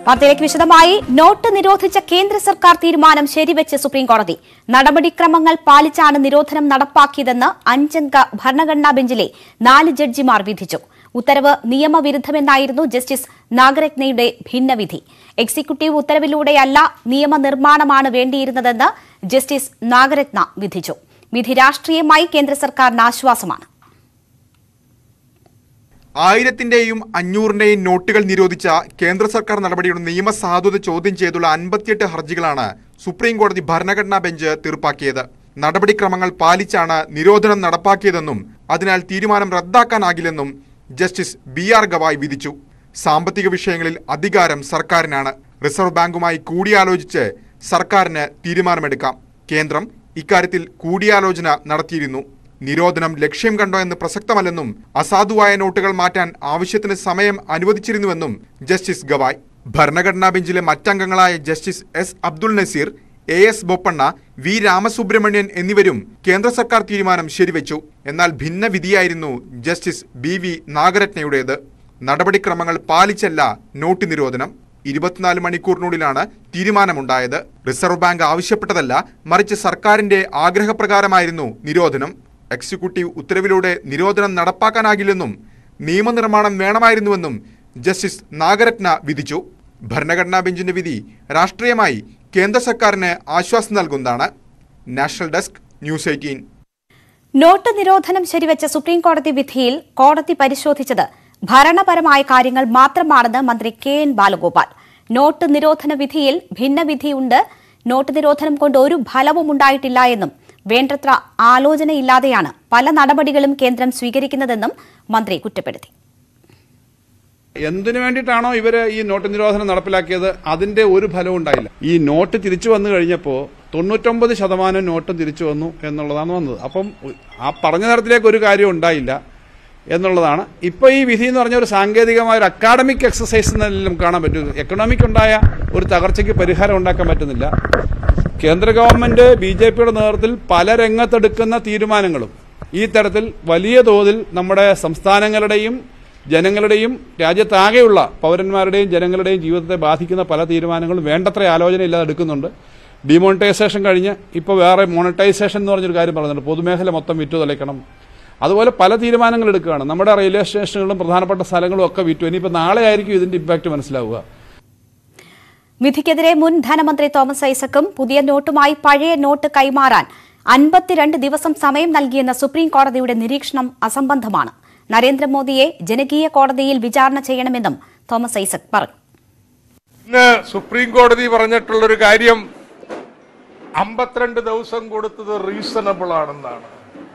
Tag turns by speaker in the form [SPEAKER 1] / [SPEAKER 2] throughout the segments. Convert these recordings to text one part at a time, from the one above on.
[SPEAKER 1] വാർത്തയിലേക്ക് വിശദമായി നോട്ട് നിരോധിച്ച കേന്ദ്ര സർക്കാർ തീരുമാനം ശരിവെച്ച് സുപ്രീംകോടതി നടപടിക്രമങ്ങൾ പാലിച്ചാണ് നിരോധനം നടപ്പാക്കിയതെന്ന് അഞ്ചംഗ ഭരണഘടനാ ബെഞ്ചിലെ നാല് ജഡ്ജിമാർ വിധിച്ചു ഉത്തരവ് നിയമവിരുദ്ധമെന്നായിരുന്നു ജസ്റ്റിസ് നാഗരത്നയുടെ ഭിന്നവിധി എക്സിക്യൂട്ടീവ് ഉത്തരവിലൂടെയല്ല നിയമനിർമ്മാണമാണ് വേണ്ടിയിരുന്നതെന്ന് ജസ്റ്റിസ് നാഗരത്ന വിധിച്ചു വിധി രാഷ്ട്രീയമായി കേന്ദ്ര സർക്കാരിന് ആശ്വാസമാണ്
[SPEAKER 2] ആയിരത്തിന്റെയും അഞ്ഞൂറിന്റെയും നോട്ടുകൾ നിരോധിച്ച കേന്ദ്ര സർക്കാർ നടപടിയുടെ നിയമസാധുത ചോദ്യം ചെയ്തുള്ള അൻപത്തിയെട്ട് ഹർജികളാണ് സുപ്രീം കോടതി ഭരണഘടനാ ബെഞ്ച് തീർപ്പാക്കിയത് നടപടിക്രമങ്ങൾ പാലിച്ചാണ് നിരോധനം നടപ്പാക്കിയതെന്നും അതിനാൽ തീരുമാനം റദ്ദാക്കാനാകില്ലെന്നും ജസ്റ്റിസ് ബി ആർ ഗവായ് വിധിച്ചു സാമ്പത്തിക വിഷയങ്ങളിൽ അധികാരം സർക്കാരിനാണ് റിസർവ് ബാങ്കുമായി കൂടിയാലോചിച്ച് സർക്കാരിന് തീരുമാനമെടുക്കാം കേന്ദ്രം ഇക്കാര്യത്തിൽ കൂടിയാലോചന നടത്തിയിരുന്നു നിരോധനം ലക്ഷ്യം കണ്ടോ എന്ന് പ്രസക്തമല്ലെന്നും അസാധുവായ നോട്ടുകൾ മാറ്റാൻ ആവശ്യത്തിന് സമയം അനുവദിച്ചിരുന്നുവെന്നും ജസ്റ്റിസ് ഗവായ് ഭരണഘടനാ ബെഞ്ചിലെ മറ്റംഗങ്ങളായ justice S Abdul Nazeer A S Bopanna V Ramasubramanian എന്നിവരും കേന്ദ്ര സർക്കാർ തീരുമാനം ശരിവെച്ചു എന്നാൽ ഭിന്ന വിധിയായിരുന്നു ജസ്റ്റിസ് ബി വി നാഗരത്നയുടേത് നടപടിക്രമങ്ങൾ പാലിച്ചല്ല നോട്ട് നിരോധനം ഇരുപത്തിനാല് മണിക്കൂറിനുള്ളിലാണ് തീരുമാനമുണ്ടായത് റിസർവ് ബാങ്ക് ആവശ്യപ്പെട്ടതല്ല മറിച്ച് സർക്കാരിന്റെ ആഗ്രഹപ്രകാരമായിരുന്നു നിരോധനം എക്സിക്യൂട്ടീവ് ഉത്തരവിലൂടെ നിരോധനം നടപ്പാക്കാനാകില്ലെന്നും നിയമനിർമ്മാണം വേണമായിരുന്നുവെന്നും ജസ്റ്റിസ് നാഗരത്ന വിധിച്ചു ഭരണഘടനാ ബെഞ്ചിന്റെ വിധി രാഷ്ട്രീയമായി കേന്ദ്ര സർക്കാരിന് ആശ്വാസം നൽകുന്നതാണ് national desk news eighteen
[SPEAKER 1] note നിരോധനം ശരിവെച്ച സുപ്രീംകോടതി വിധിയിൽ കോടതി പരിശോധിച്ചത് ഭരണപരമായ കാര്യങ്ങൾ മാത്രമാണെന്ന് മന്ത്രി കെ എൻ ബാലഗോപാൽ നോട്ട് നിരോധന വിധിയിൽ ഭിന്നവിധിയുണ്ട് നോട്ട് നിരോധനം കൊണ്ട് ഒരു ഫലവും ഉണ്ടായിട്ടില്ല എന്നും വേണ്ടത്ര ആലോചനയില്ലാതെയാണ് പല നടപടികളും കേന്ദ്രം സ്വീകരിക്കുന്നതെന്നും മന്ത്രി കുറ്റപ്പെടുത്തി
[SPEAKER 3] എന്തിനു വേണ്ടിയിട്ടാണോ ഇവര് ഈ നോട്ട് നിരോധനം നടപ്പിലാക്കിയത് അതിന്റെ ഒരു ഫലവും ഉണ്ടായില്ല ഈ നോട്ട് തിരിച്ചു വന്നു കഴിഞ്ഞപ്പോൾ തൊണ്ണൂറ്റൊമ്പത് ശതമാനം നോട്ടും തിരിച്ചു വന്നു എന്നുള്ളതാണ് വന്നത് അപ്പം ആ പറഞ്ഞ തരത്തിലേക്ക് ഒരു കാര്യം ഉണ്ടായില്ല എന്നുള്ളതാണ് ഇപ്പോൾ ഈ വിധി എന്ന് പറഞ്ഞ ഒരു സാങ്കേതികമായ ഒരു അക്കാഡമിക് എക്സസൈസ് എന്നെല്ലാം കാണാൻ പറ്റും എക്കണോമിക് ഉണ്ടായ ഒരു തകർച്ചയ്ക്ക് പരിഹാരം ഉണ്ടാക്കാൻ പറ്റുന്നില്ല കേന്ദ്ര ഗവൺമെന്റ് ബി ജെ പിയുടെ നേതൃത്വത്തിൽ പല രംഗത്തെടുക്കുന്ന തീരുമാനങ്ങളും ഈ തരത്തിൽ വലിയ തോതിൽ നമ്മുടെ സംസ്ഥാനങ്ങളുടെയും ജനങ്ങളുടെയും രാജ്യത്താകെയുള്ള പൗരന്മാരുടെയും ജനങ്ങളുടെയും ജീവിതത്തെ ബാധിക്കുന്ന പല തീരുമാനങ്ങളും വേണ്ടത്ര ആലോചനയില്ലാതെ എടുക്കുന്നുണ്ട് ഡിമോണിറ്റൈസേഷൻ കഴിഞ്ഞ് ഇപ്പോൾ വേറെ മോണിറ്റൈസേഷൻ എന്ന് പറഞ്ഞൊരു കാര്യം പറയുന്നുണ്ട് പൊതുമേഖല മൊത്തം വിറ്റു തലയ്ക്കണം അതുപോലെ പല തീരുമാനങ്ങൾ എടുക്കുകയാണ് നമ്മുടെ റെയിൽവേ സ്റ്റേഷനുകളും പ്രധാനപ്പെട്ട സ്ഥലങ്ങളും ഒക്കെ വിറ്റു ഇനിയിപ്പോൾ നാളെ ആയിരിക്കും ഇതിന്റെ ഇമ്പാക്ട് മനസ്സിലാവുക
[SPEAKER 1] വിധിക്കെതിരെ മുൻ ധനമന്ത്രി തോമസ് ഐസക്കും പുതിയ നോട്ടുമായി പഴയ നോട്ട് കൈമാറാൻ അൻപത്തിരണ്ട് ദിവസം സമയം നൽകിയെന്ന സുപ്രീം കോടതിയുടെ നിരീക്ഷണം അസംബന്ധമാണ് നരേന്ദ്രമോദിയെ ജനകീയ കോടതിയിൽ വിചാരണ ചെയ്യണമെന്നും തോമസ് ഐസക് പറഞ്ഞു
[SPEAKER 4] ഇന്ന് സുപ്രീം കോടതി പറഞ്ഞിട്ടുള്ളൊരു കാര്യം അമ്പത്തിരണ്ട് ദിവസം കൊടുത്തത് റീസണബിൾ ആണെന്നാണ്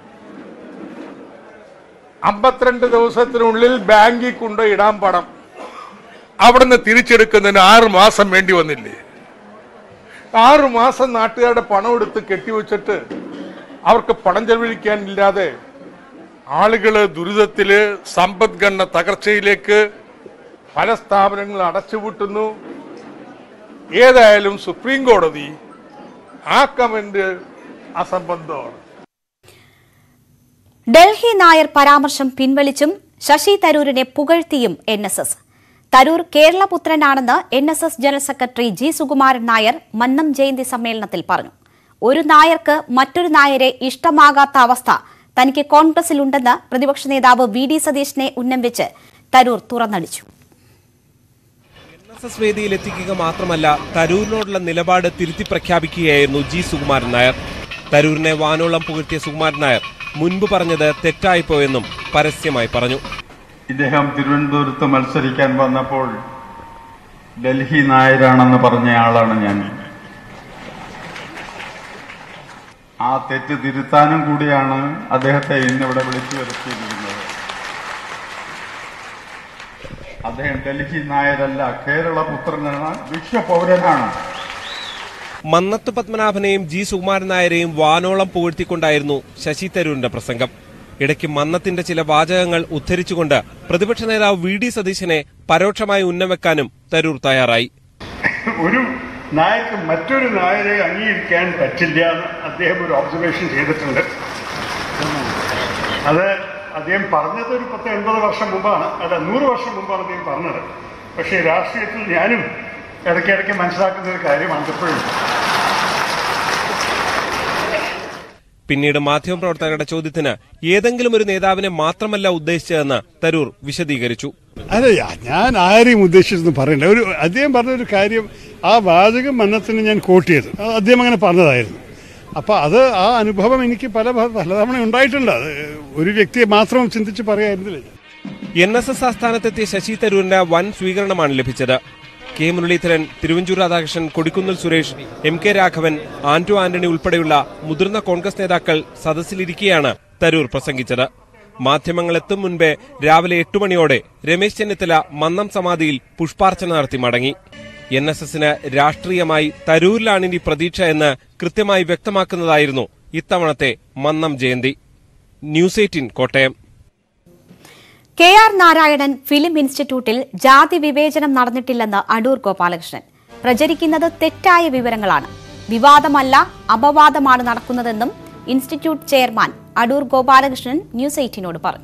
[SPEAKER 4] അമ്പത്തിരണ്ട് ദിവസത്തിനുള്ളിൽ ബാങ്കിൽ കൊണ്ട് ഇടാൻ പണം അവിടുന്ന് തിരിച്ചെടുക്കുന്നതിന് ആറ് മാസം വേണ്ടി വന്നില്ലേ ആറ് മാസം നാട്ടുകാരുടെ പണം എടുത്ത് കെട്ടിവെച്ചിട്ട് അവർക്ക് പണം ചെലവഴിക്കാനില്ലാതെ ആളുകള് ദുരിതത്തില് സമ്പദ്ഘടന തകർച്ചയിലേക്ക് പല സ്ഥാപനങ്ങൾ അടച്ചുപൂട്ടുന്നു ഏതായാലും സുപ്രീം കോടതി ആ കമന്റ് അസംബന്ധമാണ്
[SPEAKER 1] ഡൽഹി നായർ പരാമർശം പിൻവലിച്ചും ശശി തരൂരിനെ പുകഴ്ത്തിയും എൻ എസ് എസ് തരൂർ കേരളപുത്രനാണെന്ന് N S S general secretary G Sukumaran Nair Mannam Jayanthi സമ്മേളനത്തിൽ പറഞ്ഞു ഒരു നായർക്ക് മറ്റൊരു നായരെ ഇഷ്ടമാകാത്ത അവസ്ഥ തനിക്ക് കോൺഗ്രസിലുണ്ടെന്ന് പ്രതിപക്ഷ നേതാവ് വി ഡി സതീശിനെ ഉന്നം വെച്ച് തരൂർ തുറന്നടിച്ചു
[SPEAKER 5] എൻ എസ് എസ് വേദിയിൽ എത്തിക്കുക മാത്രമല്ല തരൂരിനോടുള്ള നിലപാട് തിരുത്തി പ്രഖ്യാപിക്കുകയായിരുന്നു ജി സുകുമാരൻ നായർ തരൂരിനെ വാനോളം പുകഴ്ത്തിയ സുകുമാരൻ നായർ മുൻപ് പറഞ്ഞത് തെറ്റായിപ്പോയെന്നും പരസ്യമായി പറഞ്ഞു
[SPEAKER 6] ഇദ്ദേഹം തിരുവനന്തപുരത്ത് മത്സരിക്കാൻ വന്നപ്പോൾ ഡൽഹി നായരാണെന്ന് പറഞ്ഞ ആളാണ് ഞാൻ ആ തെറ്റ് തിരുത്താനും കൂടിയാണ് അദ്ദേഹത്തെ ഇന്നിവിടെ വിളിച്ചു വരുത്തിയിരിക്കുന്നത് അദ്ദേഹം ഡൽഹി നായരല്ല കേരളപുത്രനാണ് വിശ്വപൗരനാണ്
[SPEAKER 5] മന്നത്ത് പത്മനാഭനെയും ജി സുകുമാരൻ നായരെയും വാനോളം പുകഴ്ത്തിക്കൊണ്ടായിരുന്നു ശശി തരൂരിന്റെ പ്രസംഗം ഇടയ്ക്ക് മന്നത്തിന്റെ ചില വാചകങ്ങൾ ഉദ്ധരിച്ചുകൊണ്ട് പ്രതിപക്ഷ നേതാവ് വി ഡി സതീശനെ പരോക്ഷമായി ഉന്നവെക്കാനും തരൂർ തയ്യാറായി
[SPEAKER 6] ഒരു നായർക്ക് മറ്റൊരു നായരെ അംഗീകരിക്കാൻ പറ്റില്ല എന്ന് അദ്ദേഹം ഒരു ഒബ്സർവേഷൻ ചെയ്തിട്ടുണ്ട് അത് അദ്ദേഹം പറഞ്ഞത് ഒരു പത്ത് എൺപത് വർഷം മുമ്പാണ് അല്ല നൂറ് വർഷം മുമ്പാണ് അദ്ദേഹം പറഞ്ഞത് പക്ഷേ രാഷ്ട്രീയത്തിൽ ഞാനും ഇടയ്ക്കിടയ്ക്ക് മനസ്സിലാക്കുന്ന ഒരു കാര്യമാണ് ഇപ്പോഴും
[SPEAKER 5] പിന്നീട് മാധ്യമപ്രവർത്തകരുടെ ചോദ്യത്തിന് ഏതെങ്കിലും ഒരു നേതാവിനെ മാത്രമല്ല ഉദ്ദേശിച്ചതെന്ന് തരൂർ വിശദീകരിച്ചു
[SPEAKER 6] അല്ല ഞാൻ ആരെയും ഉദ്ദേശിച്ചെന്ന് പറയണ്ട ഒരു അദ്ദേഹം പറഞ്ഞ ഒരു കാര്യം ആ വാചകം മന്നത്തിന് ഞാൻ കോട്ട് ചെയ്തു അത് അദ്ദേഹം അങ്ങനെ പറഞ്ഞതായിരുന്നു അപ്പോൾ അത് ആ അനുഭവം എനിക്ക് പല പലതവണ ഉണ്ടായിട്ടുണ്ട് അത് ഒരു വ്യക്തിയെ മാത്രം ചിന്തിച്ച് പറയായിരുന്നില്ല
[SPEAKER 5] എൻ എസ് എസ് ആസ്ഥാനത്തെത്തിയ ശശി തരൂരിന് വൻ സ്വീകരണമാണ് ലഭിച്ചത് K Muraleedharan Thiruvanchoor Radhakrishnan Kodikunnil Suresh M K Raghavan Anto Antony ഉൾപ്പെടെയുള്ള മുതിർന്ന കോൺഗ്രസ് നേതാക്കൾ സദസ്സിലിരിക്കെയാണ് തരൂർ പ്രസംഗിച്ചത് മാധ്യമങ്ങൾ എത്തും മുൻപേ രാവിലെ എട്ട് മണിയോടെ രമേശ് ചെന്നിത്തല മന്നം സമാധിയിൽ പുഷ്പാർച്ചന നടത്തി മടങ്ങി എൻ എസ് എസിന് രാഷ്ട്രീയമായി തരൂരിലാണ് ഇനി പ്രതീക്ഷ എന്ന് കൃത്യമായി വ്യക്തമാക്കുന്നതായിരുന്നു ഇത്തവണത്തെ Mannam Jayanthi news eighteen Kottayam
[SPEAKER 1] K R Narayanan film ഇൻസ്റ്റിറ്റ്യൂട്ടിൽ ജാതി വിവേചനം നടന്നിട്ടില്ലെന്ന് അടൂർ ഗോപാലകൃഷ്ണൻ പ്രചരിക്കുന്നത് തെറ്റായ വിവരങ്ങളാണ് വിവാദമല്ല അപവാദമാണ് നടക്കുന്നതെന്നും institute chairman Adoor Gopalakrishnan news എയ്റ്റീനോട് പറഞ്ഞു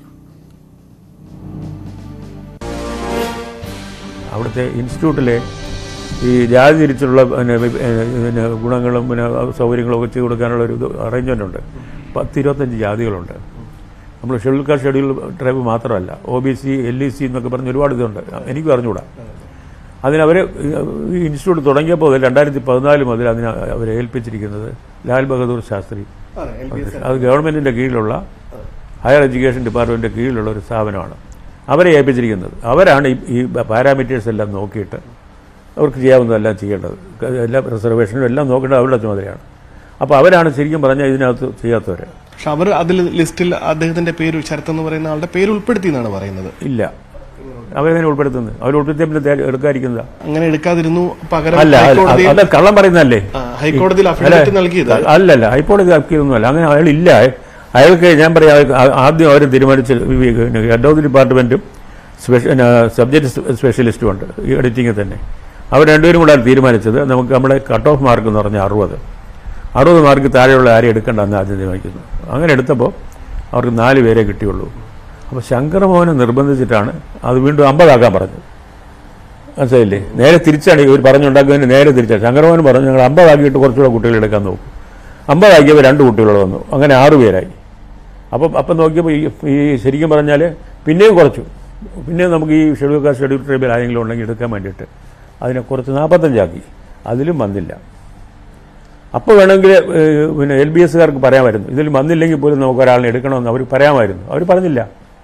[SPEAKER 7] അവിടുത്തെ ഇൻസ്റ്റിറ്റ്യൂട്ടിലെ ഈ ജാതി തിരിച്ചുള്ള പിന്നെ വി- ഏഹ് പിന്നെ ഗുണങ്ങളും പിന്നെ സൗകര്യങ്ങളും ഒക്കെ ചെയ്തു കൊടുക്കാനുള്ള ഒരു അറേഞ്ച്മെൻ്റ് ഉണ്ട് പത്ത് ഇരുപത്തഞ്ച് ജാതികളുണ്ട് നമ്മൾ ഷെഡ്യൂൾ കാസ്റ്റ് ഷെഡ്യൂൾ ട്രൈബ് മാത്രമല്ല O B C L E C എന്നൊക്കെ പറഞ്ഞ് ഒരുപാട് ഇതുണ്ട് എനിക്ക് അറിഞ്ഞുകൂടാ അതിനവർ ഈ ഇൻസ്റ്റിറ്റ്യൂട്ട് തുടങ്ങിയപ്പോൾ മുതൽ രണ്ടായിരത്തി പതിനാല് മുതൽ അതിനെ അവരെ ഏൽപ്പിച്ചിരിക്കുന്നത് ലാൽ ബഹദൂർ ശാസ്ത്രി അത് ഗവൺമെൻറ്റിൻ്റെ കീഴിലുള്ള ഹയർ എഡ്യൂക്കേഷൻ ഡിപ്പാർട്ട്മെൻറ്റിൻ്റെ കീഴിലുള്ള ഒരു സ്ഥാപനമാണ് അവരെ ഏൽപ്പിച്ചിരിക്കുന്നത് അവരാണ് ഈ- ഈ പാരാമീറ്റേഴ്സ് എല്ലാം നോക്കിയിട്ട് അവർക്ക് ചെയ്യാവുന്നതെല്ലാം ചെയ്യേണ്ടത് എല്ലാ റിസർവേഷനും എല്ലാം നോക്കേണ്ടത് അവരുടെ ചുമതലയാണ് അപ്പോൾ അവരാണ് ശരിക്കും പറഞ്ഞാൽ ഇതിനകത്ത് ചെയ്യാത്തവർ
[SPEAKER 8] പക്ഷെ അവർ അതിൽ ലിസ്റ്റിൽ അദ്ദേഹത്തിന്റെ പേര് ശരത്ത് എന്ന് പറയുന്ന ആളുടെ പേര് ഉൾപ്പെടുത്തി എന്നാണ് പറയുന്നത്
[SPEAKER 7] ഇല്ല അവരെങ്ങനെ ഉൾപ്പെടുത്തുന്നത് അവർ ഉൾപ്പെടുത്തിയ പിന്നെ തേ- എടുക്കാതിരിക്കുന്നതാ
[SPEAKER 8] അങ്ങനെ എടുക്കാതിരുന്നു പകരം
[SPEAKER 7] അല്ല അല്ല,
[SPEAKER 8] ഹൈക്കോടതിയിൽ
[SPEAKER 7] അത് കള്ളം പറയുന്നതല്ലേ
[SPEAKER 8] ആ, ഹൈക്കോടതിയിൽ
[SPEAKER 7] അല്ല,
[SPEAKER 8] അഫിഡവിറ്റ് നൽകിയത്
[SPEAKER 7] അല്ലല്ല ഹൈക്കോടതി ആക്കിയതൊന്നുമല്ല അങ്ങനെ അയാളില്ല അയാൾക്ക് ഞാൻ പറയാം അയാൾക്ക് ആ- ആദ്യം അവർ തീരുമാനിച്ച ഹെഡ് ഓഫ് ദി ഡിപ്പാർട്ട്മെന്റും സ്പെഷ്യൽ സബ്ജക്ട് സ്പെഷ്യലിസ്റ്റും ഉണ്ട് ഈ എഡിറ്റിങ്ങിൽ തന്നെ അവർ രണ്ടുപേരും കൂടെ തീരുമാനിച്ചത് നമുക്ക് നമ്മുടെ കട്ട് ഓഫ് മാർക്ക് എന്ന് പറഞ്ഞാൽ അറുപത് അറുപത് മാർക്ക് താഴെയുള്ള ആരെയും എടുക്കേണ്ടെന്ന് ആദ്യം തീരുമാനിക്കുന്നു അങ്ങനെ എടുത്തപ്പോൾ അവർക്ക് നാല് പേരെ കിട്ടിയുള്ളൂ അപ്പോൾ ശങ്കരമോഹനെ നിർബന്ധിച്ചിട്ടാണ് അത് വീണ്ടും അമ്പതാക്കാൻ പറഞ്ഞത് മനസ്സിലായില്ലേ നേരെ തിരിച്ചാണ് ഇവർ പറഞ്ഞുണ്ടാക്കുന്നതിന് നേരെ തിരിച്ചാണ് ശങ്കരമോഹൻ പറഞ്ഞു ഞങ്ങൾ അമ്പതാക്കിയിട്ട് കുറച്ചുകൂടെ കുട്ടികൾ എടുക്കാൻ നോക്കും അമ്പതാക്കിയപ്പോൾ രണ്ട് കുട്ടികൾ വന്നു അങ്ങനെ ആറ് പേരായി അപ്പം അപ്പം നോക്കിയപ്പോൾ ഈ ഈ ശരിക്കും പറഞ്ഞാൽ പിന്നെയും കുറച്ചു പിന്നെയും നമുക്ക് ഈ ഷെഡ്യൂൾ കാസ്റ്റ് ഷെഡ്യൂൾ ട്രൈബിൽ ആരെങ്കിലും ഉണ്ടെങ്കിൽ എടുക്കാൻ വേണ്ടിയിട്ട് അതിനെ കുറച്ച് നാൽപ്പത്തഞ്ചാക്കി അതിലും വന്നില്ല അപ്പോൾ വേണമെങ്കിൽ ഏഹ്, പിന്നെ എൽ ബി എസ്സുകാർക്ക് പറയാമായിരുന്നു ഇതിൽ വന്നില്ലെങ്കിൽ പോലും നമുക്ക് ഒരാളിനെ എടുക്കണമെന്ന് അവർ പറയാമായിരുന്നു അവർ പറഞ്ഞില്ല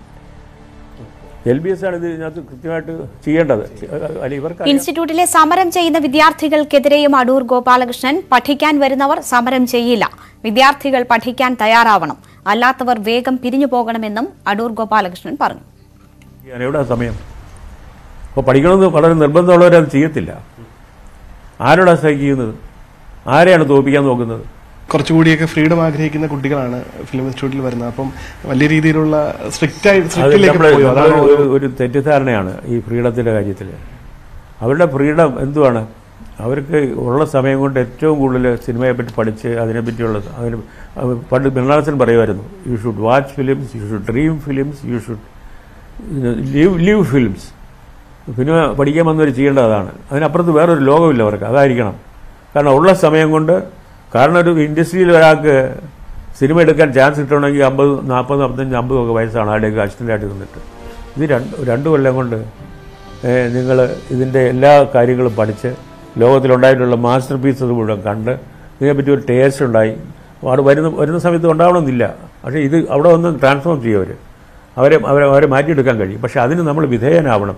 [SPEAKER 7] എൽ ബി എസ് ആണ് ഇത് ഇതിനകത്ത് കൃത്യമായിട്ട് ചെയ്യേണ്ടത് അല്ല ഇവർക്ക്
[SPEAKER 1] ഇൻസ്റ്റിറ്റ്യൂട്ടിലെ സമരം ചെയ്യുന്ന വിദ്യാർത്ഥികൾക്കെതിരെയും അടൂർ ഗോപാലകൃഷ്ണൻ പഠിക്കാൻ വരുന്നവർ സമരം ചെയ്യില്ല വിദ്യാർത്ഥികൾ പഠിക്കാൻ തയ്യാറാവണം അല്ലാത്തവർ വേഗം പിരിഞ്ഞു പോകണമെന്നും അടൂർ ഗോപാലകൃഷ്ണൻ പറഞ്ഞു
[SPEAKER 7] ചെയ്യാൻ എവിടെ സമയം അപ്പോൾ പഠിക്കണമെന്ന് വളരെ നിർബന്ധമുള്ളവരത് ചെയ്യത്തില്ല ആരോടാ സ്ട്രൈക്ക് ചെയ്യുന്നത് ആരെയാണ് തോൽപ്പിക്കാൻ നോക്കുന്നത്
[SPEAKER 8] കുറച്ചുകൂടിയൊക്കെ ഫ്രീഡം ആഗ്രഹിക്കുന്ന കുട്ടികളാണ് ഫിലിം ഇൻസ്റ്റിറ്റ്യൂട്ടിൽ വരുന്നത് അപ്പം വലിയ രീതിയിലുള്ള സ്ട്രിക്റ്റ് ആയി
[SPEAKER 7] അത്
[SPEAKER 8] സ്ട്രിക്റ്റിലേക്ക്
[SPEAKER 7] നമ്മള്
[SPEAKER 8] പോയി അതാണ്
[SPEAKER 7] അതൊരു- ഒരു ഒരു തെറ്റിദ്ധാരണയാണ് ഈ ഫ്രീഡത്തിൻ്റെ കാര്യത്തിൽ അവരുടെ ഫ്രീഡം എന്തുവാണ് അവർക്ക് ഉള്ള സമയം കൊണ്ട് ഏറ്റവും കൂടുതൽ സിനിമയെ പറ്റി പഠിച്ച് അതിനെപ്പറ്റിയുള്ള അതിന് അത് പണ്ട് ബിർണാസൻ പറയുമായിരുന്നു you should watch films you should dream films you should leave leave films സിനിമ പഠിക്കാൻ വന്നവർ ചെയ്യേണ്ടത് അതാണ് അതിനപ്പുറത്ത് വേറൊരു ലോകമില്ല അവർക്ക് അതായിരിക്കണം കാരണം ഉള്ള സമയം കൊണ്ട് കാരണം ഒരു ഇൻഡസ്ട്രിയിൽ ഒരാൾക്ക് സിനിമ എടുക്കാൻ ചാൻസ് കിട്ടണമെങ്കിൽ അമ്പത് നാൽപ്പത് നാൽപ്പത്തഞ്ച് അമ്പതും ഒക്കെ വയസ്സാണ് ആരുടെയൊക്കെ അസിസ്റ്റൻ്റായിട്ട് നിന്നിട്ട് ഇത് രണ്ട് രണ്ട് കൊല്ലം കൊണ്ട് നിങ്ങൾ ഇതിൻ്റെ എല്ലാ കാര്യങ്ങളും പഠിച്ച് ലോകത്തിലുണ്ടായിട്ടുള്ള മാസ്റ്റർ പീസസ് മുഴുവൻ കണ്ട് ഇതിനെപ്പറ്റി ഒരു ടേസ്റ്റ് ഉണ്ടായി അവിടെ വരുന്ന വരുന്ന സമയത്ത് ഉണ്ടാവണമെന്നില്ല പക്ഷേ ഇത് അവിടെ വന്ന് ട്രാൻസ്ഫോം ചെയ്യും അവർ അവരെ അവരെ അവരെ മാറ്റിയെടുക്കാൻ കഴിയും പക്ഷേ അതിന് നമ്മൾ വിധേയനാവണം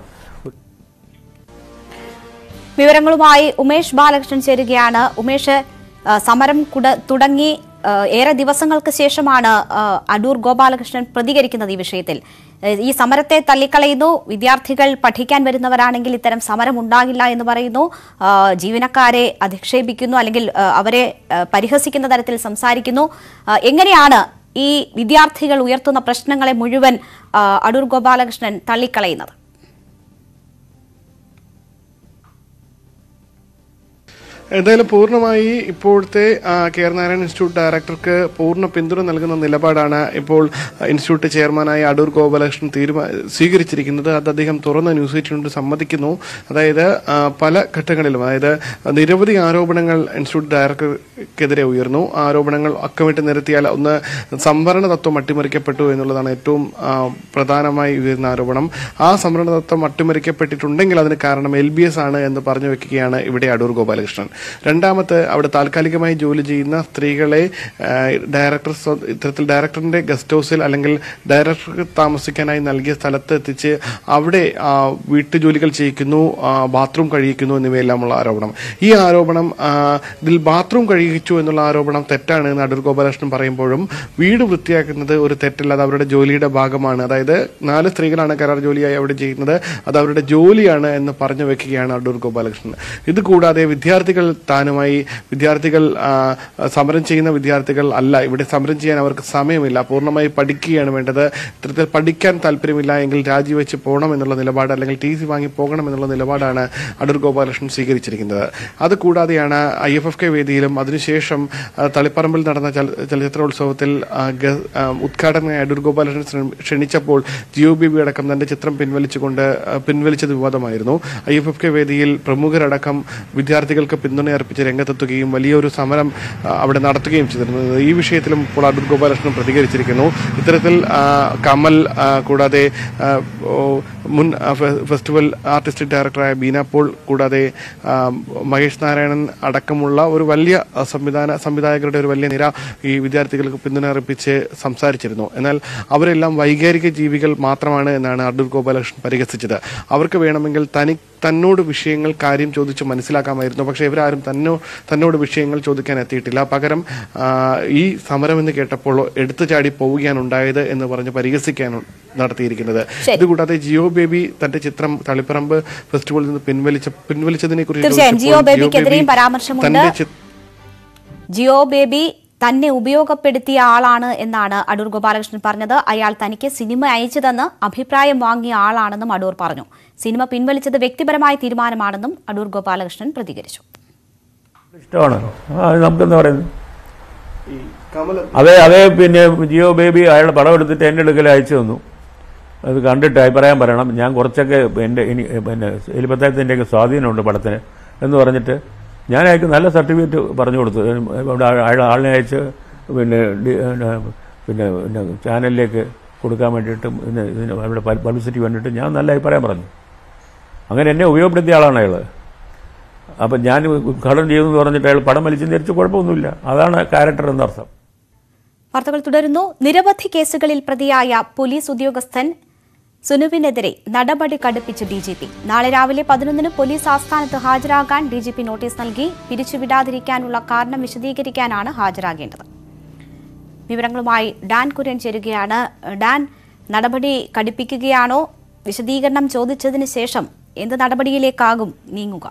[SPEAKER 1] വിവരങ്ങളുമായി ഉമേഷ് ബാലകൃഷ്ണൻ ചേരുകയാണ് ഉമേഷ് ആ, സമരം കുട- തുടങ്ങി ആ, ഏറെ ദിവസങ്ങൾക്ക് ശേഷമാണ് ആ, അടൂർ ഗോപാലകൃഷ്ണൻ പ്രതികരിക്കുന്നത് ഈ വിഷയത്തിൽ ഏ, ഈ സമരത്തെ തള്ളിക്കളയുന്നു വിദ്യാർത്ഥികൾ പഠിക്കാൻ വരുന്നവരാണെങ്കിൽ ഇത്തരം സമരം ഉണ്ടാകില്ല എന്ന് പറയുന്നു ആ, ജീവനക്കാരെ അധിക്ഷേപിക്കുന്നു അല്ലെങ്കിൽ ആ, അവരെ ആ, പരിഹസിക്കുന്ന തരത്തിൽ സംസാരിക്കുന്നു ആ, എങ്ങനെയാണ് ഈ വിദ്യാർത്ഥികൾ ഉയർത്തുന്ന പ്രശ്നങ്ങളെ മുഴുവൻ ആ, അടൂർ ഗോപാലകൃഷ്ണൻ തള്ളിക്കളയുന്നത്
[SPEAKER 8] എന്തായാലും പൂർണ്ണമായി ഇപ്പോഴത്തെ ആ, കെ ആർ നാരായണൻ ഇൻസ്റ്റിറ്റ്യൂട്ട് ഡയറക്ടർക്ക് പൂർണ്ണ പിന്തുണ നൽകുന്ന നിലപാടാണ് ഇപ്പോൾ ഇൻസ്റ്റിറ്റ്യൂട്ട് ചെയർമാനായ അടൂർ ഗോപാലകൃഷ്ണൻ തീരുമാ സ്വീകരിച്ചിരിക്കുന്നത് അത് അദ്ദേഹം തുറന്ന ന്യൂസ് എയ്റ്റിനോട് സമ്മതിക്കുന്നു അതായത് ആ, പല ഘട്ടങ്ങളിലും അതായത് നിരവധി ആരോപണങ്ങൾ ഇൻസ്റ്റിറ്റ്യൂട്ട് ഡയറക്ടർക്കെതിരെ ഉയർന്നു ആ ആരോപണങ്ങൾ അക്കമിട്ട് നിരത്തിയാൽ ഒന്ന് സംവരണ തത്വം അട്ടിമറിക്കപ്പെട്ടു എന്നുള്ളതാണ് ഏറ്റവും ആ, പ്രധാനമായി ഉയർന്ന ആരോപണം ആ സംവരണ തത്വം അട്ടിമറിക്കപ്പെട്ടിട്ടുണ്ടെങ്കിൽ അതിന് കാരണം എൽ ബി എസ് ആണ് എന്ന് പറഞ്ഞു വെക്കുകയാണ് ഇവിടെ അടൂർ ഗോപാലകൃഷ്ണൻ രണ്ടാമത്തെ അവിടെ താൽക്കാലികമായി ജോലി ചെയ്യുന്ന സ്ത്രീകളെ ആ, ഡയറക്ടർ സ്വ- ഇത്തരത്തിൽ ഡയറക്ടറിന്റെ ഗസ്റ്റ് ഹൗസിൽ അല്ലെങ്കിൽ ഡയറക്ടർക്ക് താമസിക്കാനായി നൽകിയ സ്ഥലത്ത് എത്തിച്ച് അവിടെ ആ, വീട്ടുജോലികൾ ചെയ്യിക്കുന്നു ആ, ബാത്റൂം കഴിയിക്കുന്നു എന്നിവയെല്ലാമുള്ള ആരോപണം ഈ ആരോപണം ആ, ഇതിൽ ബാത്റൂം കഴിയിച്ചു എന്നുള്ള ആരോപണം തെറ്റാണ് എന്ന് അടൂർ ഗോപാലകൃഷ്ണൻ പറയുമ്പോഴും വീട് വൃത്തിയാക്കുന്നത് ഒരു തെറ്റല്ല അത് അവരുടെ ജോലിയുടെ ഭാഗമാണ് അതായത് നാല് സ്ത്രീകളാണ് കരാർ ജോലിയായി അവിടെ ചെയ്യുന്നത് അത് അവരുടെ ജോലിയാണ് എന്ന് പറഞ്ഞു വെക്കുകയാണ് അടൂർ ഗോപാലകൃഷ്ണൻ ഇത് കൂടാതെ വിദ്യാർത്ഥികൾ താനുമായി വിദ്യാർത്ഥികൾ ആ, സമരം ചെയ്യുന്ന വിദ്യാർത്ഥികൾ അല്ല ഇവിടെ സമരം ചെയ്യാൻ അവർക്ക് സമയമില്ല പൂർണ്ണമായി പഠിക്കുകയാണ് വേണ്ടത് ഇത്തരത്തിൽ പഠിക്കാൻ താല്പര്യമില്ല എങ്കിൽ രാജിവെച്ച് പോകണം എന്നുള്ള നിലപാട് അല്ലെങ്കിൽ ടി സി വാങ്ങി പോകണം എന്നുള്ള നിലപാടാണ് അടൂർ ഗോപാലകൃഷ്ണൻ സ്വീകരിച്ചിരിക്കുന്നത് അത് കൂടാതെയാണ് ഐ എഫ് എഫ് കെ വേദിയിലും അതിനുശേഷം ആ, തളിപ്പറമ്പിൽ നടന്ന ചല- ചലച്ചിത്രോത്സവത്തിൽ ആ, ഗ- ആ, ഉദ്ഘാടകനായ അടൂർ ഗോപാലകൃഷ്ണൻ ശ്രമി- ക്ഷണിച്ചപ്പോൾ ജിയോ ബി ബി അടക്കം തന്റെ ചിത്രം പിൻവലിച്ചുകൊണ്ട് ആ, പിൻവലിച്ചത് വിവാദമായിരുന്നു ഐ എഫ് എഫ് കെ വേദിയിൽ പ്രമുഖരടക്കം വിദ്യാർത്ഥികൾക്ക് പിന്തുണ അർപ്പിച്ച് രംഗത്തെത്തുകയും വലിയൊരു സമരം ആ, അവിടെ നടത്തുകയും ചെയ്തിരുന്നു ഈ വിഷയത്തിലും ഇപ്പോൾ അടൂർ ഗോപാലകൃഷ്ണൻ പ്രതികരിച്ചിരിക്കുന്നു ഇത്തരത്തിൽ ആ, കമൽ ആ, കൂടാതെ ആ, ഓ, മുൻ ആ, ഫെ- ഫെസ്റ്റിവൽ ആർട്ടിസ്റ്റിക് ഡയറക്ടറായ ബീന പോൾ കൂടാതെ ആ, മഹേഷ് നാരായണൻ അടക്കമുള്ള ഒരു വലിയ ആ, സംവിധാന സംവിധായകരുടെ ഒരു വലിയ നിര ഈ വിദ്യാർത്ഥികൾക്ക് പിന്തുണ അർപ്പിച്ച് സംസാരിച്ചിരുന്നു എന്നാൽ അവരെല്ലാം വൈകാരിക ജീവികൾ മാത്രമാണ് എന്നാണ് അടൂർ ഗോപാലകൃഷ്ണൻ പരിഹസിച്ചത് അവർക്ക് വേണമെങ്കിൽ തനി തന്നോട് വിഷയങ്ങൾ കാര്യം ചോദിച്ച് മനസ്സിലാക്കാമായിരുന്നു പക്ഷേ ഇവരാരും തന്നോ തന്നോട് വിഷയങ്ങൾ ചോദിക്കാൻ എത്തിയിട്ടില്ല പകരം ആ, ഈ സമരം എന്ന് കേട്ടപ്പോൾ എടുത്തു ചാടി പോവുകയാണ് ഉണ്ടായത് എന്ന് പറഞ്ഞ് പരിഹസിക്കാണ് നടത്തിയിരിക്കുന്നത്
[SPEAKER 1] ശരി.
[SPEAKER 8] ഇതുകൂടാതെ ജിയോ ബേബി തന്റെ ചിത്രം തളിപ്പറമ്പ് ഫെസ്റ്റിവലിൽ നിന്ന് പിൻവലിച്ച പിൻവലിച്ചതിനെ കുറിച്ച്
[SPEAKER 1] തീർച്ചയായും ജിയോ ബേബിക്കെതിരെയും പരാമർശമുണ്ട്
[SPEAKER 8] തന്റെ ചിത്രം
[SPEAKER 1] ജിയോ ബേബി തന്നെ ഉപയോഗപ്പെടുത്തിയ ആളാണ് എന്നാണ് അടൂർ ഗോപാലകൃഷ്ണൻ പറഞ്ഞത് അയാൾ തനിക്ക് സിനിമ അയച്ചതെന്ന് അഭിപ്രായം വാങ്ങിയ ആളാണെന്നും അടൂർ പറഞ്ഞു സിനിമ പിൻവലിച്ചത് വ്യക്തിപരമായ തീരുമാനമാണെന്നും അടൂർ ഗോപാലകൃഷ്ണൻ പ്രതികരിച്ചു
[SPEAKER 7] ഇഷ്ടമാണ് ആ അത് നമുക്കെന്താ പറയുന്നത്
[SPEAKER 8] ഈ കമൽ
[SPEAKER 7] അതേ അതേ പിന്നെ ജിയോ ബേബി അയാളുടെ പടം എടുത്തിട്ട് എൻ്റെ അടുക്കൽ അയച്ചു തന്നു അത് കണ്ടിട്ട് അഭിപ്രായം പറയണം ഞാൻ കുറച്ചൊക്കെ എൻ്റെ ഇനി പിന്നെ എലിപ്പത്തായത്തിൻ്റെയൊക്കെ സ്വാധീനമുണ്ട് പടത്തിന് എന്ന് പറഞ്ഞിട്ട് ഞാൻ അയക്ക് നല്ല സർട്ടിഫിക്കറ്റ് പറഞ്ഞു കൊടുത്തു അവിടെ അയാൾ ആളിനെ അയച്ച് പിന്നെ ഡി- പിന്നെ പിന്നെ പിന്നെ ചാനലിലേക്ക് കൊടുക്കാൻ വേണ്ടിയിട്ട് പിന്നെ ഇതിന് അവിടെ പബ്ലിസിറ്റി വേണ്ടിയിട്ട് ഞാൻ നല്ല അഭിപ്രായം പറഞ്ഞു അങ്ങനെ എന്നെ ഉപയോഗപ്പെടുത്തിയ ആളാണ് അയാൾ അപ്പം ഞാൻ ഉദ്ഘാടനം ചെയ്യുമെന്ന് പറഞ്ഞിട്ട് അയാൾ പടം വലിച്ചു ധരിച്ച് കുഴപ്പമൊന്നുമില്ല അതാണ് ക്യാരക്ടർ എന്നർത്ഥം
[SPEAKER 1] വാർത്തകൾ തുടരുന്നു നിരവധി കേസുകളിൽ പ്രതിയായ പോലീസ് ഉദ്യോഗസ്ഥൻ സുനുവിനെതിരെ നടപടി കടുപ്പിച്ച് ഡി ജി പി നാളെ രാവിലെ പതിനൊന്നിന് പോലീസ് ആസ്ഥാനത്ത് ഹാജരാകാൻ ഡി ജി പി നോട്ടീസ് നൽകി പിരിച്ചുവിടാതിരിക്കാനുള്ള കാരണം വിശദീകരിക്കാനാണ് ഹാജരാകേണ്ടത് വിവരങ്ങളുമായി ഡാൻ കുര്യൻ ചേരുകയാണ് ഡാൻ നടപടി കടുപ്പിക്കുകയാണോ വിശദീകരണം ചോദിച്ചതിന് ശേഷം എന്ത് നടപടിയിലേക്കാകും നീങ്ങുക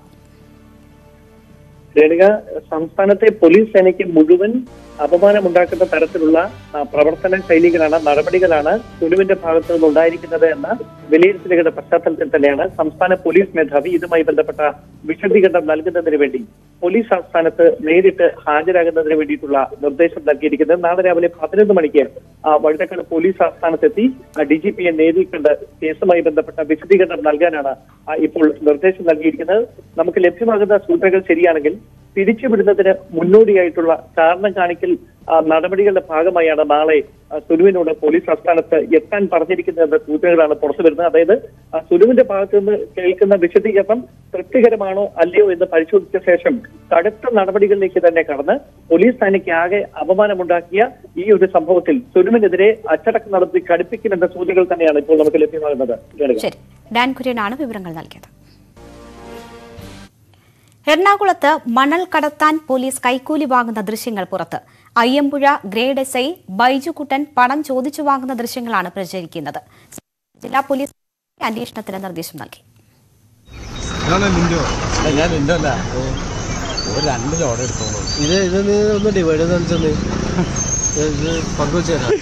[SPEAKER 9] രേണുക സംസ്ഥാനത്തെ പോലീസ് സേനയ്ക്ക് മുഴുവൻ അപമാനമുണ്ടാക്കുന്ന തരത്തിലുള്ള ആ, പ്രവർത്തന ശൈലികളാണ് നടപടികളാണ് സുലുവിന്റെ ഭാഗത്തു നിന്നുണ്ടായിരിക്കുന്നത് എന്ന വിലയിരുത്തലുകളുടെ പശ്ചാത്തലത്തിൽ തന്നെയാണ് സംസ്ഥാന പോലീസ് മേധാവി ഇതുമായി ബന്ധപ്പെട്ട വിശദീകരണം നൽകുന്നതിന് വേണ്ടി പോലീസ് ആസ്ഥാനത്ത് നേരിട്ട് ഹാജരാകുന്നതിന് വേണ്ടിയിട്ടുള്ള നിർദ്ദേശം നൽകിയിരിക്കുന്നത് നാളെ രാവിലെ പതിനൊന്ന് മണിക്ക് ആ, വഴുതക്കാട് പോലീസ് ആസ്ഥാനത്തെത്തി ഡി ജി പിയെ നേരിൽ കണ്ട് കേസുമായി ബന്ധപ്പെട്ട വിശദീകരണം നൽകാനാണ് ആ, ഇപ്പോൾ നിർദ്ദേശം നൽകിയിരിക്കുന്നത് നമുക്ക് ലഭ്യമാകുന്ന സൂചനകൾ ശരിയാണെങ്കിൽ പിരിച്ചുവിടുന്നതിന് മുന്നോടിയായിട്ടുള്ള കാരണം കാണിക്കൽ ആ, നടപടികളുടെ ഭാഗമായാണ് നാളെ ആ, സുലുവിനോട് പോലീസ് ആസ്ഥാനത്ത് എത്താൻ പറഞ്ഞിരിക്കുന്നത് എന്ന സൂചനകളാണ് പുറത്തു വരുന്നത് അതായത് ആ, സുലുവിന്റെ ഭാഗത്തു നിന്ന് കേൾക്കുന്ന വിശദീകരണം തൃപ്തികരമാണോ അല്ലയോ എന്ന് പരിശോധിച്ച ശേഷം കടുത്ത നടപടികളിലേക്ക് തന്നെ കടന്ന് പോലീസ് സേനയ്ക്ക് ആകെ അപമാനമുണ്ടാക്കിയ ഈ ഒരു സംഭവത്തിൽ സുലുവിനെതിരെ അച്ചടക്ക നടപടി കടുപ്പിക്കുമെന്ന സൂചനകൾ തന്നെയാണ് ഇപ്പോൾ നമുക്ക് ലഭ്യമാകുന്നത് കേൾക്കുക
[SPEAKER 1] ശരി ഡാൻ കുര്യനാണ് വിവരങ്ങൾ നൽകിയത് എറണാകുളത്ത് മണൽ കടത്താൻ പോലീസ് കൈക്കൂലി വാങ്ങുന്ന ദൃശ്യങ്ങൾ പുറത്ത് അയ്യമ്പുഴ ഗ്രേഡ് എസ് ഐ ബൈജുക്കുട്ടൻ പണം ചോദിച്ചു വാങ്ങുന്ന ദൃശ്യങ്ങളാണ് പ്രചരിക്കുന്നത് ജില്ലാ പോലീസ് അന്വേഷണത്തിന് നിർദ്ദേശം നൽകി
[SPEAKER 10] ഞാൻ നിന്റെ അല്ല ഒരു രണ്ട് ലോഡ് എടുത്തോളൂ ഇത് ഇത് നീ ഒന്ന് ഡിവൈഡ് ചെയ്ത് ഇത് പങ്കുവെച്ചു തരാം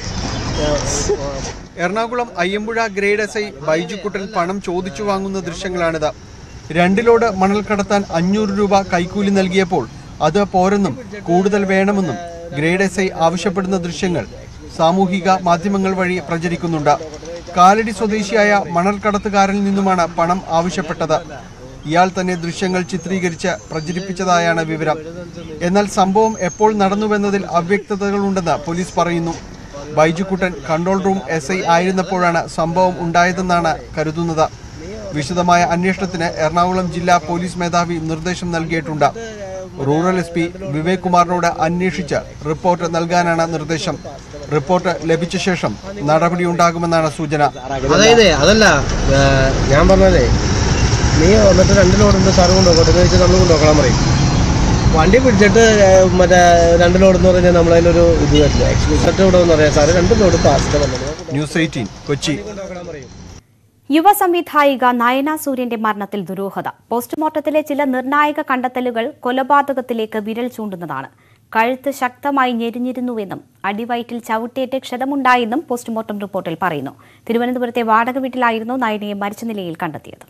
[SPEAKER 11] Ernakulam Ayyampuzha grade S I ബൈജുക്കുട്ടൻ പണം ചോദിച്ചു വാങ്ങുന്ന ദൃശ്യങ്ങളാണിത് രണ്ട് ലോഡ് മണൽ കടത്താൻ അഞ്ഞൂറ് രൂപ കൈക്കൂലി നൽകിയപ്പോൾ അത് പോരെന്നും കൂടുതൽ വേണമെന്നും ഗ്രേഡ് എസ് ഐ ആവശ്യപ്പെടുന്ന ദൃശ്യങ്ങൾ സാമൂഹിക മാധ്യമങ്ങൾ വഴി പ്രചരിക്കുന്നുണ്ട് കാലടി സ്വദേശിയായ മണൽ കടത്തുകാരനിൽ നിന്നുമാണ് പണം ആവശ്യപ്പെട്ടത് ഇയാൾ തന്നെ ദൃശ്യങ്ങൾ ചിത്രീകരിച്ച് പ്രചരിപ്പിച്ചതായാണ് വിവരം എന്നാൽ സംഭവം എപ്പോൾ നടന്നുവെന്നതിൽ അവ്യക്തതകളുണ്ടെന്ന് പോലീസ് പറയുന്നു ബൈജുക്കുട്ടൻ കൺട്രോൾ റൂം എസ് ഐ ആയിരുന്നപ്പോഴാണ് സംഭവം ഉണ്ടായതെന്നാണ് കരുതുന്നത് വിശദമായ അന്വേഷണത്തിന് എറണാകുളം ജില്ലാ പോലീസ് മേധാവി നിർദ്ദേശം നൽകിയിട്ടുണ്ട് റൂറൽ എസ് പി വിവേക് കുമാറിനോട് അന്വേഷിച്ച് റിപ്പോർട്ട് നൽകാനാണ് നിർദ്ദേശം റിപ്പോർട്ട് ലഭിച്ച ശേഷം നടപടിയുണ്ടാകുമെന്നാണ് സൂചന
[SPEAKER 10] അതായത് അതല്ല ഏ, ഞാൻ പറഞ്ഞതേ നീ വന്നിട്ട് രണ്ട് ലോഡുണ്ട് സാറ് കൊണ്ടുപോകട്ടെ എന്ന് വെച്ചാൽ നമ്മൾ കൊണ്ടുപോക്കണം പറയും വണ്ടി പിടിച്ചിട്ട് ഏ, മറ്റേ രണ്ട് ലോഡ് എന്ന് പറഞ്ഞാൽ നമ്മളതിലൊരു ഇത് വരില്ല എക്സ്ക്യൂസറ്റ് ഇവിടെ എന്ന് പറയാം സാറ് രണ്ട് ലോഡ് പാസ്റ്റ് വന്നത്
[SPEAKER 11] ന്യൂസ് എയ്റ്റീൻ കൊച്ചി
[SPEAKER 1] യുവ സംവിധായിക നയന സൂര്യന്റെ മരണത്തിൽ ദുരൂഹത പോസ്റ്റ്മോർട്ടത്തിലെ ചില നിർണായക കണ്ടെത്തലുകൾ കൊലപാതകത്തിലേക്ക് വിരൽ ചൂണ്ടുന്നതാണ് കഴുത്ത് ശക്തമായി ഞെരിഞ്ഞിരുന്നുവെന്നും അടിവയറ്റിൽ ചവിട്ടേറ്റ് ക്ഷതമുണ്ടായെന്നും പോസ്റ്റ്മോർട്ടം റിപ്പോർട്ടിൽ പറയുന്നു തിരുവനന്തപുരത്തെ വാടക വീട്ടിലായിരുന്നു നയനയെ മരിച്ച നിലയിൽ കണ്ടെത്തിയത്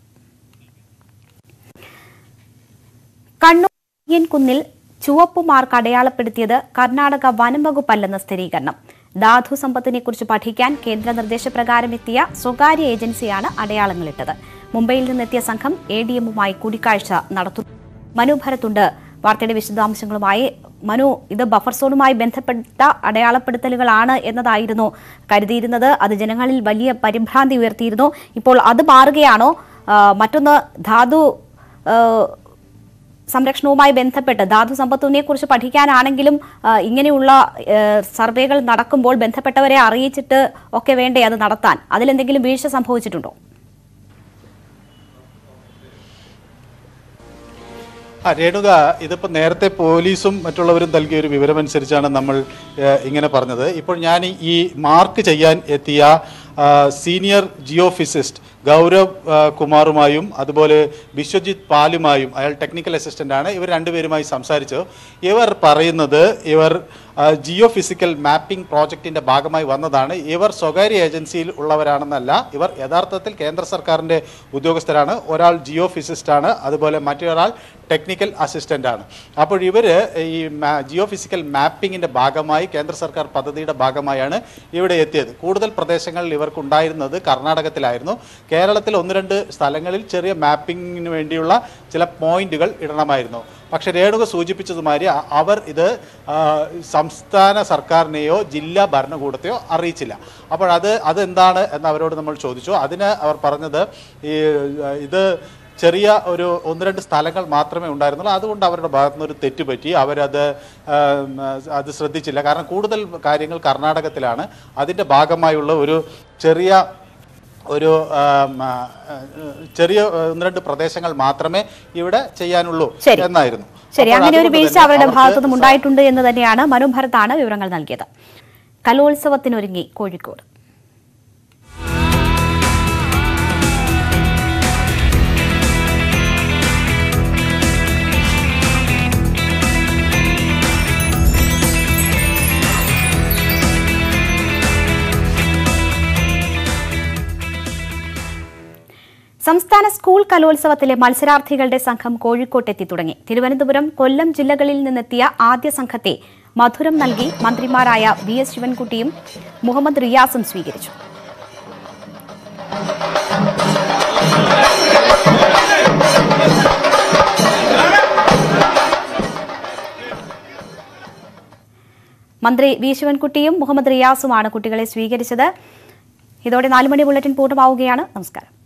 [SPEAKER 1] കണ്ണൂർ കുന്നിൽ ചുവപ്പ് മാർക്ക് അടയാളപ്പെടുത്തിയത് കർണാടക വനം വകുപ്പല്ലെന്ന സ്ഥിരീകരണം ധാതു സമ്പത്തിനെക്കുറിച്ച് പഠിക്കാൻ കേന്ദ്ര നിർദ്ദേശപ്രകാരം എത്തിയ സ്വകാര്യ ഏജൻസിയാണ് അടയാളങ്ങളിട്ടത് മുംബൈയിൽ നിന്നെത്തിയ സംഘം എ ഡി എമ്മുമായി കൂടിക്കാഴ്ച നടത്തുന്നു മനു ഭരത്തുണ്ട് വാർത്തയുടെ വിശദാംശങ്ങളുമായി മനു ഇത് ബഫർ സോണുമായി ബന്ധപ്പെട്ട അടയാളപ്പെടുത്തലുകളാണ് എന്നതായിരുന്നു കരുതിയിരുന്നത് അത് ജനങ്ങളിൽ വലിയ പരിഭ്രാന്തി ഉയർത്തിയിരുന്നു ഇപ്പോൾ അത് മാറുകയാണോ ആ, മറ്റൊന്ന് ധാതു ആ, സംരക്ഷണവുമായി ബന്ധപ്പെട്ട് ധാതു സമ്പത്തിനെ കുറിച്ച് പഠിക്കാനാണെങ്കിലും ആ, ഇങ്ങനെയുള്ള ആ, സർവേകൾ നടക്കുമ്പോൾ ബന്ധപ്പെട്ടവരെ അറിയിച്ചിട്ട് ഒക്കെ വേണ്ടേ അത് നടത്താൻ അതിലെന്തെങ്കിലും വീഴ്ച സംഭവിച്ചിട്ടുണ്ടോ
[SPEAKER 12] ആ രേണുക ഇതിപ്പോൾ നേരത്തെ പോലീസും മറ്റുള്ളവരും നൽകിയ ഒരു വിവരമനുസരിച്ചാണ് നമ്മൾ ഏഹ്, ഇങ്ങനെ പറഞ്ഞത് ഇപ്പോൾ ഞാൻ ഈ മാർക്ക് ചെയ്യാൻ എത്തിയ ആ, സീനിയർ ജിയോ ഫിസിസ്റ്റ് ഗൗരവ് ആ, കുമാറുമായും അതുപോലെ വിശ്വജിത് പാലുമായും അയാൾ ടെക്നിക്കൽ അസിസ്റ്റന്റ് ആണ് ഇവർ രണ്ടുപേരുമായി സംസാരിച്ചു ഇവർ പറയുന്നത് ഇവർ ആ, ജിയോ ഫിസിക്കൽ മാപ്പിംഗ് പ്രോജക്റ്റിന്റെ ഭാഗമായി വന്നതാണ് ഇവർ സ്വകാര്യ ഏജൻസിയിൽ ഉള്ളവരാണെന്നല്ല ഇവർ യഥാർത്ഥത്തിൽ കേന്ദ്ര സർക്കാരിന്റെ ഉദ്യോഗസ്ഥരാണ് ഒരാൾ ജിയോ ഫിസിസ്റ്റ് ആണ് അതുപോലെ മറ്റൊരാൾ ടെക്നിക്കൽ അസിസ്റ്റന്റ് ആണ് അപ്പോൾ ഇവർ ഈ മാ- ജിയോ ഫിസിക്കൽ മാപ്പിങ്ങിന്റെ ഭാഗമായി കേന്ദ്ര സർക്കാർ പദ്ധതിയുടെ ഭാഗമായാണ് ഇവിടെ എത്തിയത് കൂടുതൽ പ്രദേശങ്ങളിൽ ഇവർക്കുണ്ടായിരുന്നത് കർണാടകത്തിലായിരുന്നു കേരളത്തിൽ ഒന്ന് രണ്ട് സ്ഥലങ്ങളിൽ ചെറിയ മാപ്പിങ്ങിന് വേണ്ടിയുള്ള ചില പോയിന്റുകൾ ഇടണമായിരുന്നു പക്ഷേ രേണുക സൂചിപ്പിച്ചതുമാതിരി അ- അവർ ഇത് ആ, സംസ്ഥാന സർക്കാരിനെയോ ജില്ലാ ഭരണകൂടത്തെയോ അറിയിച്ചില്ല അപ്പോൾ അത് അതെന്താണ് എന്ന് അവരോട് നമ്മൾ ചോദിച്ചു അതിന് അവർ പറഞ്ഞത് ഈ ആ, ഇത് ചെറിയ ഒരു ഒന്ന് രണ്ട് സ്ഥലങ്ങൾ മാത്രമേ ഉണ്ടായിരുന്നുള്ളൂ അതുകൊണ്ട് അവരുടെ ഭാഗത്തു നിന്ന് ഒരു തെറ്റ് പറ്റി അവരത് ആം, അത് ശ്രദ്ധിച്ചില്ല കാരണം കൂടുതൽ കാര്യങ്ങൾ കർണാടകത്തിലാണ് അതിൻ്റെ ഭാഗമായുള്ള ഒരു ചെറിയ ഒരു ആം, ആ, ചെറിയ ഒന്ന് രണ്ട് പ്രദേശങ്ങൾ മാത്രമേ ഇവിടെ ചെയ്യാനുള്ളൂ
[SPEAKER 1] ശരി.
[SPEAKER 12] എന്നായിരുന്നു
[SPEAKER 1] ശരി
[SPEAKER 12] അപ്പോൾ
[SPEAKER 1] അങ്ങനെ ഒരു
[SPEAKER 12] അതുകൊണ്ട്
[SPEAKER 1] വീഴ്ച
[SPEAKER 12] തന്നെ
[SPEAKER 1] അവരുടെ
[SPEAKER 12] അവർക്ക്
[SPEAKER 1] ഭാഗത്തു നിന്നും ഉണ്ടായിട്ടുണ്ട് എന്ന് തന്നെയാണ് മനു ഭരത്താണ് വിവരങ്ങൾ നൽകിയത് കലോത്സവത്തിനൊരുങ്ങി കോഴിക്കോട് സംസ്ഥാന സ്കൂൾ കലോത്സവത്തിലെ മത്സരാർത്ഥികളുടെ സംഘം കോഴിക്കോട്ടെത്തി തുടങ്ങി തിരുവനന്തപുരം കൊല്ലം ജില്ലകളിൽ നിന്നെത്തിയ ആദ്യ സംഘത്തെ മധുരം നൽകി മന്ത്രിമാരായ വി എസ് ശിവൻകുട്ടിയും മുഹമ്മദ് റിയാസും സ്വീകരിച്ചു മന്ത്രി വി ശിവൻകുട്ടിയും മുഹമ്മദ് റിയാസുമാണ് കുട്ടികളെ സ്വീകരിച്ചത് ഇതോടെ നാലുമണി ബുള്ളറ്റിൻ പൂർണ്ണമാവുകയാണ് നമസ്കാരം